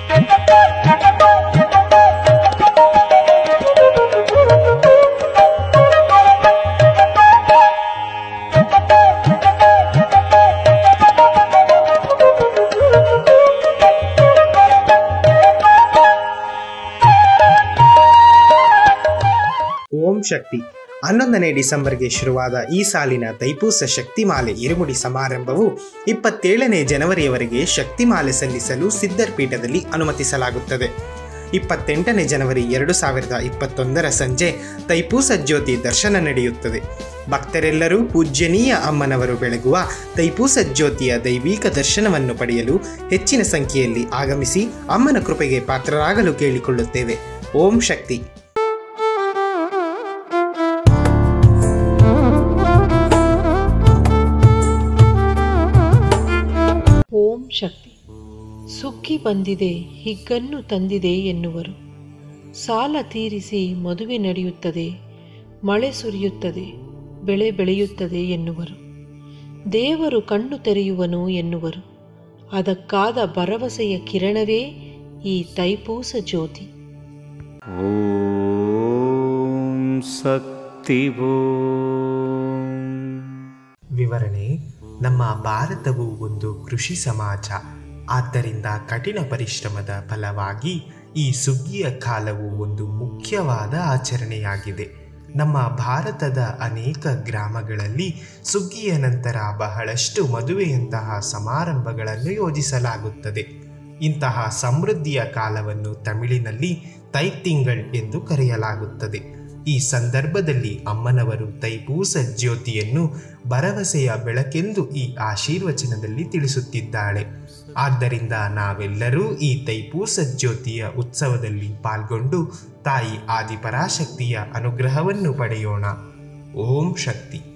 ಓಂ ಶಕ್ತಿ ಹನ್ನೊಂದನೇ ಡಿಸೆಂಬರ್ಗೆ ಶುರುವಾದ ಈ ಸಾಲಿನ ತೈಪೂಸ ಶಕ್ತಿಮಾಲೆ ಇರುಮುಡಿ ಸಮಾರಂಭವು ಇಪ್ಪತ್ತೇಳನೇ ಜನವರಿಯವರೆಗೆ ಶಕ್ತಿಮಾಲೆ ಸಲ್ಲಿಸಲು ಸಿದ್ದರ್ ಪೀಠದಲ್ಲಿ ಅನುಮತಿಸಲಾಗುತ್ತದೆ ಇಪ್ಪತ್ತೆಂಟನೇ ಜನವರಿ ಎರಡು ಸಾವಿರದ ಇಪ್ಪತ್ತೊಂದರ ಸಂಜೆ ತೈಪೂಸ ಜ್ಯೋತಿ ದರ್ಶನ ನಡೆಯುತ್ತದೆ ಭಕ್ತರೆಲ್ಲರೂ ಪೂಜ್ಯನೀಯ ಅಮ್ಮನವರು ಬೆಳಗುವ ತೈಪೂಸ ಜ್ಯೋತಿಯ ದೈವಿಕ ದರ್ಶನವನ್ನು ಪಡೆಯಲು ಹೆಚ್ಚಿನ ಸಂಖ್ಯೆಯಲ್ಲಿ ಆಗಮಿಸಿ ಅಮ್ಮನ ಕೃಪೆಗೆ ಪಾತ್ರರಾಗಲು ಕೇಳಿಕೊಳ್ಳುತ್ತೇವೆ ಓಂ ಶಕ್ತಿ ಓಂ ಶಕ್ತಿ ಸುಗ್ಗಿ ಬಂದಿದೆ ಹಿಗ್ಗನ್ನು ತಂದಿದೆ ಎನ್ನುವರು ಸಾಲ ತೀರಿಸಿ ಮದುವೆ ನಡೆಯುತ್ತದೆ ಮಳೆ ಸುರಿಯುತ್ತದೆ ಬೆಳೆ ಬೆಳೆಯುತ್ತದೆ ಎನ್ನುವರು ದೇವರು ಕಣ್ಣು ತೆರೆಯುವನು ಎನ್ನುವರು ಅದಕ್ಕಾದ ಭರವಸೆಯ ಕಿರಣವೇ ಈ ತೈಪೂಸ ಜ್ಯೋತಿ ॐ शक्तिवो ವಿವರಣೆ ನಮ್ಮ ಭಾರತವು ಒಂದು ಕೃಷಿ ಸಮಾಜ ಆದ್ದರಿಂದ ಕಠಿಣ ಪರಿಶ್ರಮದ ಫಲವಾಗಿ ಈ ಸುಗ್ಗಿಯ ಕಾಲವು ಒಂದು ಮುಖ್ಯವಾದ ಆಚರಣೆಯಾಗಿದೆ ನಮ್ಮ ಭಾರತದ ಅನೇಕ ಗ್ರಾಮಗಳಲ್ಲಿ ಸುಗ್ಗಿಯ ನಂತರ ಬಹಳಷ್ಟು ಮದುವೆಯಂತಹ ಸಮಾರಂಭಗಳನ್ನು ಯೋಜಿಸಲಾಗುತ್ತದೆ ಇಂತಹ ಸಮೃದ್ಧಿಯ ಕಾಲವನ್ನು ತಮಿಳಿನಲ್ಲಿ ತೈತಿಂಗಳ್ ಎಂದು ಕರೆಯಲಾಗುತ್ತದೆ ಈ ಸಂದರ್ಭದಲ್ಲಿ ಅಮ್ಮನವರು ತೈಪೂಸ ಜ್ಯೋತಿಯನ್ನು ಭರವಸೆಯ ಬೆಳಕೆಂದು ಈ ಆಶೀರ್ವಚನದಲ್ಲಿ ತಿಳಿಸುತ್ತಿದ್ದಾಳೆ ಆದ್ದರಿಂದ ನಾವೆಲ್ಲರೂ ಈ ತೈಪೂಸ ಜ್ಯೋತಿಯ ಉತ್ಸವದಲ್ಲಿ ಪಾಲ್ಗೊಂಡು ತಾಯಿ ಆದಿಪರಾಶಕ್ತಿಯ ಅನುಗ್ರಹವನ್ನು ಪಡೆಯೋಣ ಓಂ ಶಕ್ತಿ